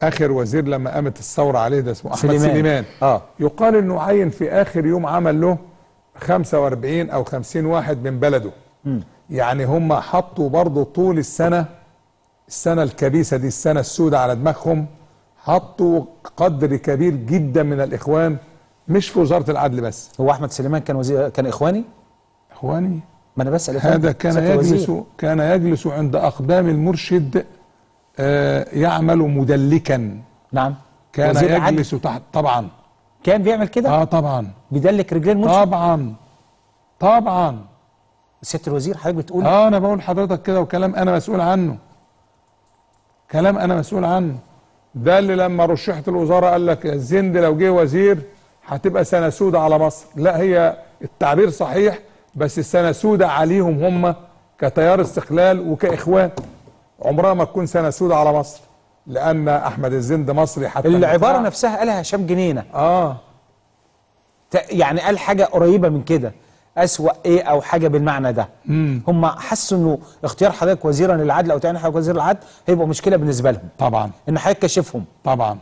اخر وزير لما قامت الثوره عليه ده اسمه احمد سليمان. سليمان اه يقال انه عين في اخر يوم عمل له 45 او 50 واحد من بلده يعني هم حطوا برضه طول السنه السنه الكبيسه دي السنه السوداء على دماغهم حطوا قدر كبير جدا من الاخوان مش في وزاره العدل بس هو احمد سليمان كان وزير كان اخواني اخواني ما انا بسال يا فندم. هذا كان سيادة الوزير. يجلس كان يجلس عند اقدام المرشد آه، يعمل مدلكا نعم كان وزير العدل يجلس تحت طبعا كان بيعمل كده اه طبعا بيدلك رجلين المرشد طبعا طبعا سياده الوزير حضرتك بتقول اه انا بقول لحضرتك كده وكلام انا مسؤول عنه كلام انا مسؤول عنه ده اللي لما رشحت الوزاره قال لك الزند لو جه وزير هتبقى سنه سودة على مصر لا هي التعبير صحيح بس السنه سودة عليهم هم كتيار استقلال وكاخوان عمرها ما تكون سنه سودة على مصر لان احمد الزند مصري حتى العباره النخاع. نفسها قالها هشام جنينه اه ت- يعني قال حاجه قريبه من كده اسوا ايه او حاجه بالمعنى ده هم حسوا انه اختيار حضرتك وزيرا للعدل او تعيين حضرتك وزير العدل هيبقى مشكله بالنسبه لهم طبعا ان حضرتك كشفهم طبعا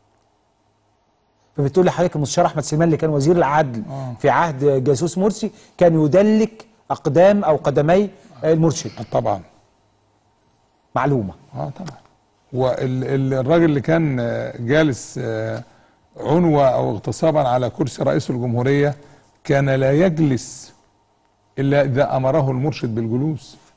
فبتقول لحضرتك المستشار احمد سليمان اللي كان وزير العدل آه. في عهد جاسوس مرسي كان يدلك اقدام او قدمي المرشد طبعا معلومه اه طبعا والراجل اللي كان آه، جالس آه، عنوة او اغتصابا على كرسي رئيس الجمهورية كان لا يجلس الا اذا امره المرشد بالجلوس